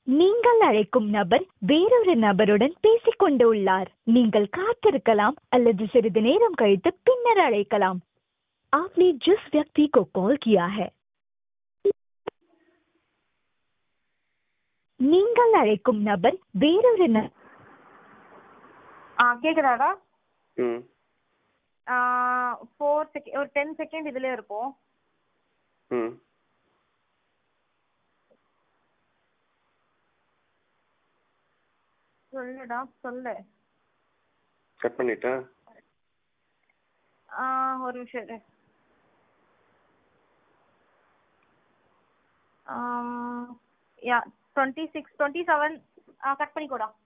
நீங்கள் அழைக்கும் நபர் வேறொரு நபருடன் பேசிக் கொண்டு உள்ளார் நீங்கள் காத்திருக்கலாம் அல்லது சிறிது நேரம் கழித்து பின்னர் அழைக்கலாம் आपने जिस व्यक्ति को कॉल किया है நீங்கள் அழைக்கும் நபர் வேறொரு ந- ஆ கேக்குதாடா ம் ஃபோர் செகண்ட் ஒரு டென் செகண்ட் இதுலயே இருப்போம் ம் சொல்லுடா சொல்லு கட் பண்ணிட்டா ஆ, ஒரு நிமிஷம் இரு யா twenty six twenty seven cut பண்ணிக்கோடா